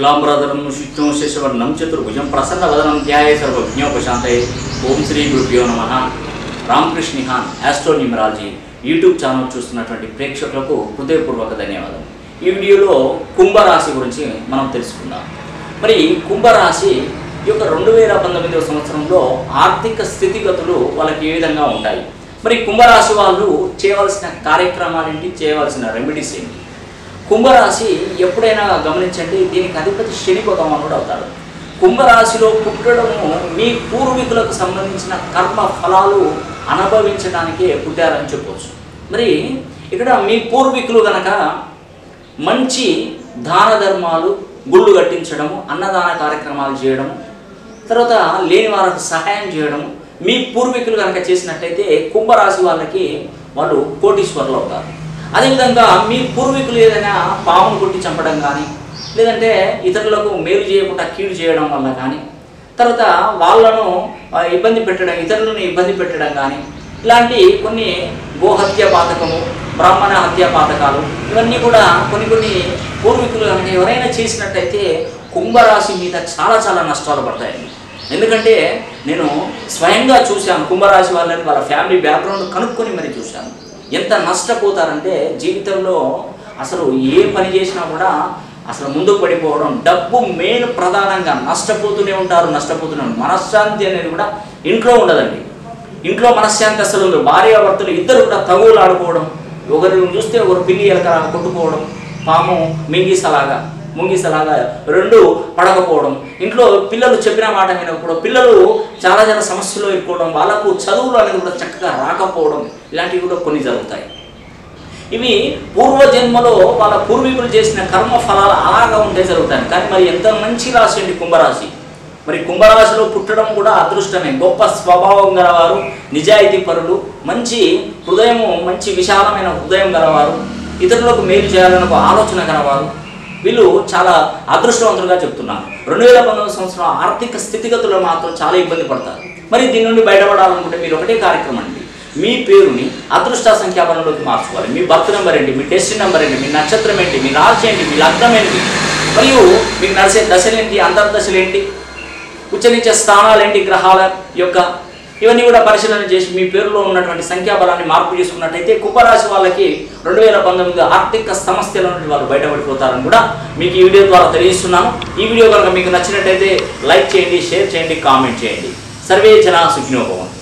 క్లాంబ్రధరం శుష్ణం శశవర్ణం చతుర్భుజం ప్రసన్న వదనం ధ్యాయ సర్వజ్ఞోపశాంతయ ఓం శ్రీ గురుభ్యో నమ రామకృష్ణిహాన్ ఆస్ట్రో న్యూమరాలజీ యూట్యూబ్ ఛానల్ చూస్తున్నటువంటి ప్రేక్షకులకు హృదయపూర్వక ధన్యవాదాలు ఈ వీడియోలో కుంభరాశి గురించి మనం తెలుసుకుందాం మరి కుంభరాశి ఈ యొక్క రెండు వేల పంతొమ్మిదవ సంవత్సరంలో ఆర్థిక స్థితిగతులు వాళ్ళకి ఏ విధంగా ఉంటాయి మరి కుంభరాశి వాళ్ళు చేయవలసిన కార్యక్రమాలు ఏంటి చేయవలసిన రెమెడీస్ ఏంటి కుంభరాశి ఎప్పుడైనా గమనించండి దీనికి అధిపతి శని భగవానుడు అవుతాడు కుంభరాశిలో పుట్టడము మీ పూర్వీకులకు సంబంధించిన కర్మ ఫలాలు అనుభవించడానికే పుట్టారని చెప్పవచ్చు మరి ఇక్కడ మీ పూర్వీకులు గనక మంచి దాన ధర్మాలు గుళ్ళు కట్టించడము అన్నదాన కార్యక్రమాలు చేయడము తర్వాత లేని వారికి సహాయం చేయడము మీ పూర్వీకులు కనుక చేసినట్టయితే కుంభరాశి వాళ్ళకి వాళ్ళు కోటీశ్వరులు అవుతారు అదేవిధంగా మీ పూర్వీకులు ఏదైనా పామును కొట్టి చంపడం కానీ లేదంటే ఇతరులకు మేలు చేయకుండా కీడు చేయడం వల్ల కానీ తర్వాత వాళ్ళను ఆ, ఇబ్బంది పెట్టడం ఇతరులను ఇబ్బంది పెట్టడం కానీ ఇలాంటి కొన్ని గోహత్య పాతకము బ్రాహ్మణ హత్య పాతకాలు ఇవన్నీ కూడా కొన్ని కొన్ని పూర్వీకులు కనుక ఎవరైనా చేసినట్టయితే కుంభరాశి మీద చాలా చాలా నష్టాలు పడతాయండి ఎందుకంటే నేను స్వయంగా చూశాను కుంభరాశి వాళ్ళని వాళ్ళ ఫ్యామిలీ బ్యాక్గ్రౌండ్ కనుక్కొని మరి చూశాను ఎంత నష్టపోతారంటే జీవితంలో అసలు ఏ పని చేసినా కూడా అసలు ముందుకు పడిపోవడం డబ్బు మెయిన్ ప్రధానంగా నష్టపోతూనే ఉంటారు నష్టపోతూనే ఉంటారు మనశ్శాంతి అనేది కూడా ఇంట్లో ఉండదండి ఇంట్లో మనశ్శాంతి అసలు ఉండదు భార్యాభర్తలు ఇద్దరు కూడా తగువులు ఆడుకోవడం ఒకరిని చూస్తే ఒకరు పిల్లి ఎలక కొట్టుకోవడం పాము మింగిసలాగా ముంగిసలాగా రెండు పడకపోవడం ఇంట్లో పిల్లలు చెప్పిన మాట వినకపోవడం పిల్లలు చాలా చాలా సమస్యలు ఇరుకోవడం వాళ్ళకు చదువులు అనేది కూడా చక్కగా రాకపోవడం ఇలాంటివి కూడా కొన్ని జరుగుతాయి ఇవి పూర్వజన్మలో వాళ్ళ పూర్వీకులు చేసిన కర్మ ఫలాలు అలాగా ఉంటే జరుగుతాయి కానీ మరి ఎంత మంచి రాశి అండి కుంభరాశి మరి కుంభరాశిలో పుట్టడం కూడా అదృష్టమే గొప్ప స్వభావం గలవారు నిజాయితీ పరులు మంచి హృదయము మంచి విశాలమైన హృదయం గలవారు ఇతరులకు మేలు చేయాలని ఒక ఆలోచన గలవారు వీళ్ళు చాలా అదృష్టవంతులుగా చెప్తున్నారు రెండు వేల పంతొమ్మిది సంవత్సరం ఆర్థిక స్థితిగతుల్లో మాత్రం చాలా ఇబ్బంది పడతారు మరి దీని నుండి బయటపడాలనుకుంటే మీరు ఒకటే కార్యక్రమం అండి మీ పేరుని అదృష్ట సంఖ్యాబలంలోకి మార్చుకోవాలి మీ బర్త్ నెంబర్ ఏంటి మీ డెస్టిన్ నెంబర్ ఏంటి మీ నక్షత్రం ఏంటి మీ రాశి ఏంటి మీ లగ్నం ఏంటి మరియు మీకు నడిచే దశలేంటి అంతర్దశలు ఏంటి ఉచ్చరించే స్థానాలు ఏంటి గ్రహాల యొక్క ఇవన్నీ కూడా పరిశీలన చేసి మీ పేరులో ఉన్నటువంటి సంఖ్యాబలాన్ని మార్పు చేసుకున్నట్టయితే కుంభరాశి వాళ్ళకి రెండు వేల పంతొమ్మిది ఆర్థిక సమస్యల నుండి వాళ్ళు బయటపడిపోతారని కూడా మీకు ఈ వీడియో ద్వారా తెలియజేస్తున్నాను ఈ వీడియో కనుక మీకు నచ్చినట్టయితే లైక్ చేయండి షేర్ చేయండి కామెంట్ చేయండి సర్వే జన సుఖినోభవం